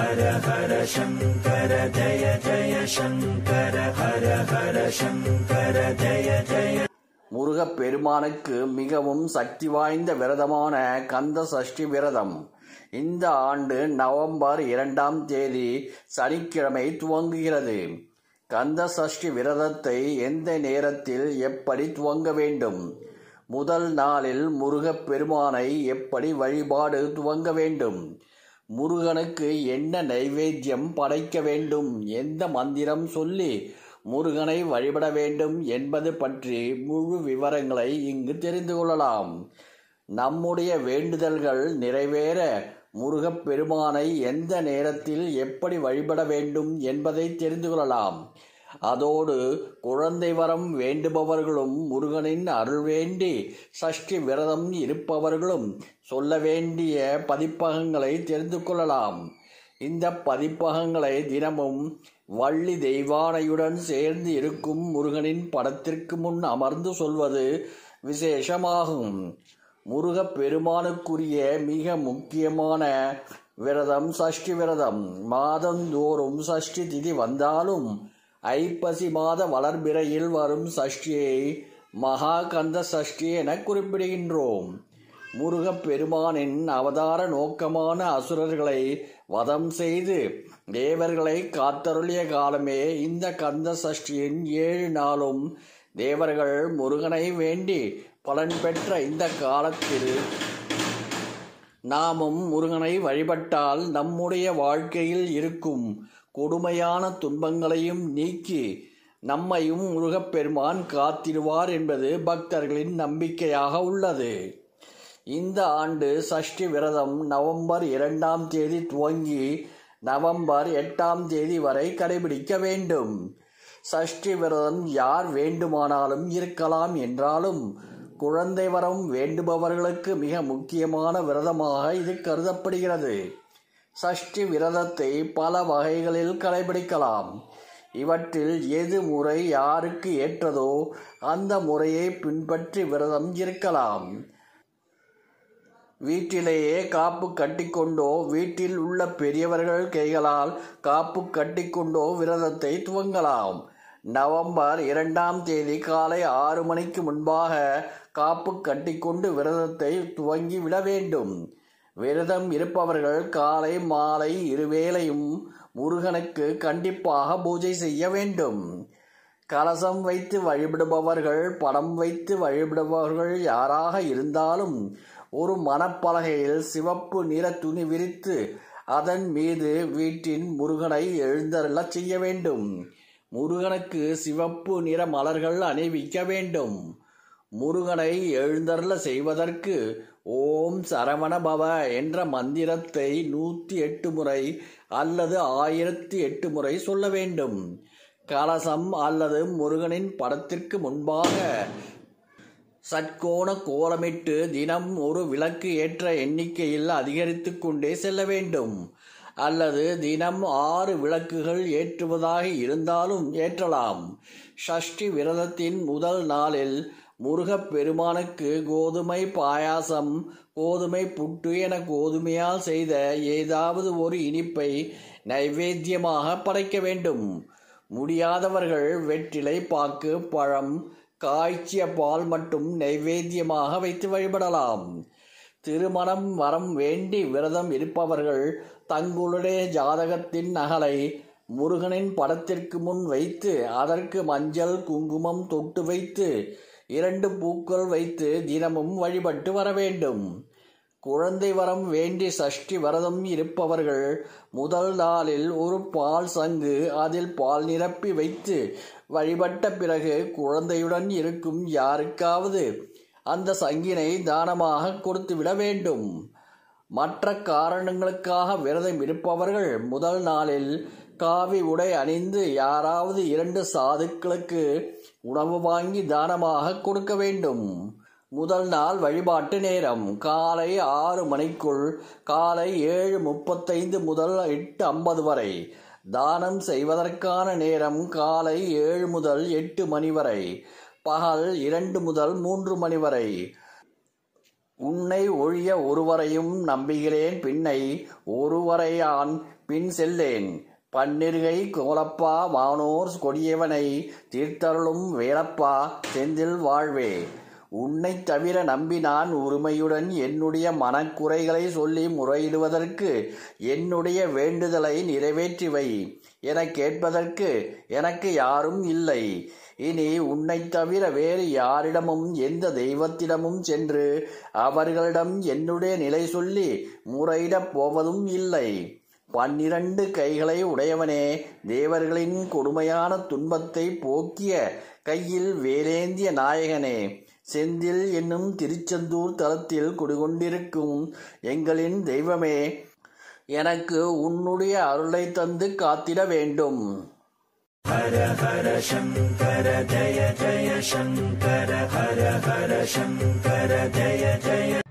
ஹர ஹர சங்கர ஜய ஜய சங்கர ஹர ஹர சங்கர ஜய ஜய முருகப் பெருமானுக்கு மிகவும் சக்தி வாய்ந்த விரதமான கந்த சஷ்டி விரதம் இந்த ஆண்டு நவம்பர் இரண்டாம் தேதி சனிக்கிழமை துவங்குகிறது கந்த சஷ்டி விரதத்தை எந்த நேரத்தில் எப்படி துவங்க வேண்டும் முதல் நாளில் முருகப் பெருமானை எப்படி வழிபாடு துவங்க வேண்டும் முருகனுக்கு என்ன நைவேத்தியம் படைக்க வேண்டும் எந்த மந்திரம் சொல்லி முருகனை வழிபட வேண்டும் என்பது பற்றி முழு விவரங்களை இங்கு தெரிந்து கொள்ளலாம் நம்முடைய வேண்டுதல்கள் நிறைவேற முருகப் பெருமானை எந்த நேரத்தில் எப்படி வழிபட வேண்டும் என்பதை தெரிந்து கொள்ளலாம் அதோடு குழந்தை வரம் வேண்டுபவர்களும் முருகனின் அருள் வேண்டி சஷ்டி விரதம் இருப்பவர்களும் சொல்ல வேண்டிய பதிப்பகங்களை தெரிந்து கொள்ளலாம் இந்த பதிப்பகங்களை தினமும் வள்ளி தெய்வானையுடன் சேர்ந்து இருக்கும் முருகனின் படத்திற்கு முன் அமர்ந்து சொல்வது விசேஷமாகும் முருகப் பெருமானுக்குரிய மிக முக்கியமான விரதம் சஷ்டி விரதம் மாதந்தோறும் சஷ்டி திதி வந்தாலும் ஐப்பசி மாத வளர்பிறையில் வரும் சஷ்டியை மகாகந்த சஷ்டி என குறிப்பிடுகின்றோம் முருகப் பெருமானின் அவதார நோக்கமான அசுரர்களை வதம் செய்து தேவர்களை காத்தருளிய காலமே இந்த கந்த சஷ்டியின் ஏழு நாளும் தேவர்கள் முருகனை வேண்டி பலன் பெற்ற இந்த காலத்தில் நாமும் முருகனை வழிபட்டால் நம்முடைய வாழ்க்கையில் இருக்கும் கொடுமையான துன்பங்களையும் நீக்கி நம்மையும் முருகப்பெருமான் காத்திடுவார் என்பது பக்தர்களின் நம்பிக்கையாக உள்ளது இந்த ஆண்டு சஷ்டி விரதம் நவம்பர் இரண்டாம் தேதி துவங்கி நவம்பர் எட்டாம் தேதி வரை கடைபிடிக்க வேண்டும் சஷ்டி விரதம் யார் வேண்டுமானாலும் இருக்கலாம் என்றாலும் குழந்தை வரம் வேண்டுபவர்களுக்கு மிக முக்கியமான விரதமாக இது கருதப்படுகிறது சஷ்டி விரதத்தை பல வகைகளில் கடைபிடிக்கலாம் இவற்றில் எது முறை யாருக்கு ஏற்றதோ அந்த முறையை பின்பற்றி விரதம் இருக்கலாம் வீட்டிலேயே காப்பு கட்டிக்கொண்டோ வீட்டில் உள்ள பெரியவர்கள் கைகளால் காப்பு கட்டிக்கொண்டோ விரதத்தை துவங்கலாம் நவம்பர் இரண்டாம் தேதி காலை ஆறு மணிக்கு முன்பாக காப்பு கட்டிக்கொண்டு விரதத்தை துவங்கி விட வேண்டும் விரதம் இருப்பவர்கள் காலை மாலை இருவேளையும் முருகனுக்கு கண்டிப்பாக பூஜை செய்ய வேண்டும் கலசம் வைத்து வழிபடுபவர்கள் படம் வைத்து வழிபடுபவர்கள் யாராக இருந்தாலும் ஒரு மணப்பலகையில் சிவப்பு நிற துணி விரித்து அதன் மீது வீட்டின் முருகனை எழுந்தருளச் செய்ய வேண்டும் முருகனுக்கு சிவப்பு நிற மலர்கள் அணிவிக்க வேண்டும் முருகனை எழுந்தருள செய்வதற்கு ஓம் சரவண பவ என்ற மந்திரத்தை நூற்றி எட்டு முறை அல்லது ஆயிரத்தி எட்டு முறை சொல்ல வேண்டும் கலசம் அல்லது முருகனின் படத்திற்கு முன்பாக சட்கோண கோலமிட்டு தினம் ஒரு விளக்கு ஏற்ற எண்ணிக்கையில் அதிகரித்து கொண்டே செல்ல வேண்டும் அல்லது தினம் ஆறு விளக்குகள் ஏற்றுவதாக இருந்தாலும் ஏற்றலாம் ஷஷ்டி விரதத்தின் முதல் நாளில் முருகப் பெருமானுக்கு கோதுமை பாயாசம் கோதுமை புட்டு என கோதுமையால் செய்த ஏதாவது ஒரு இனிப்பை நைவேத்தியமாக படைக்க வேண்டும் முடியாதவர்கள் வெற்றிலை பாக்கு பழம் காய்ச்சிய பால் மட்டும் நைவேத்தியமாக வைத்து வழிபடலாம் திருமணம் வரம் வேண்டி விரதம் இருப்பவர்கள் தங்களுடைய ஜாதகத்தின் நகலை முருகனின் படத்திற்கு முன் வைத்து அதற்கு மஞ்சள் குங்குமம் தொட்டு வைத்து இரண்டு பூக்கள் வைத்து தினமும் வழிபட்டு வர வேண்டும் குழந்தை வரம் வேண்டி சஷ்டி விரதம் இருப்பவர்கள் முதல் நாளில் ஒரு பால் சங்கு அதில் பால் நிரப்பி வைத்து வழிபட்ட பிறகு குழந்தையுடன் இருக்கும் யாருக்காவது அந்த சங்கினை தானமாக கொடுத்து விட வேண்டும் மற்ற காரணங்களுக்காக விரதம் இருப்பவர்கள் முதல் நாளில் காவி உடை அணிந்து யாராவது இரண்டு சாதுக்களுக்கு உணவு வாங்கி தானமாக கொடுக்க வேண்டும் முதல் நாள் வழிபாட்டு நேரம் காலை ஆறு மணிக்குள் காலை ஏழு முப்பத்தைந்து முதல் எட்டு ஐம்பது வரை தானம் செய்வதற்கான நேரம் காலை ஏழு முதல் எட்டு மணி வரை பகல் இரண்டு முதல் மூன்று மணி வரை உன்னை ஒழிய ஒருவரையும் நம்புகிறேன் பின்னை ஒருவரையான் பின் செல்லேன் பன்னிருகை கோலப்பா வானோர் கொடியவனை தீர்த்தருளும் வேலப்பா செந்தில் வாழ்வே உன்னைத் தவிர நம்பி நான் உரிமையுடன் என்னுடைய மனக்குறைகளை சொல்லி முறையிடுவதற்கு என்னுடைய வேண்டுதலை நிறைவேற்றி வை எனக் கேட்பதற்கு எனக்கு யாரும் இல்லை இனி உன்னைத் தவிர வேறு யாரிடமும் எந்த தெய்வத்திடமும் சென்று அவர்களிடம் என்னுடைய நிலை சொல்லி முறையிடப் போவதும் இல்லை பன்னிரண்டு கைகளை உடையவனே தேவர்களின் கொடுமையான துன்பத்தை போக்கிய கையில் வேலேந்திய நாயகனே செந்தில் என்னும் திருச்செந்தூர் தலத்தில் குடிகொண்டிருக்கும் எங்களின் தெய்வமே எனக்கு உன்னுடைய அருளை தந்து காத்திட வேண்டும் हर हर शङ्कर जय जय शङ्कर हर हर शङ्कर जय जय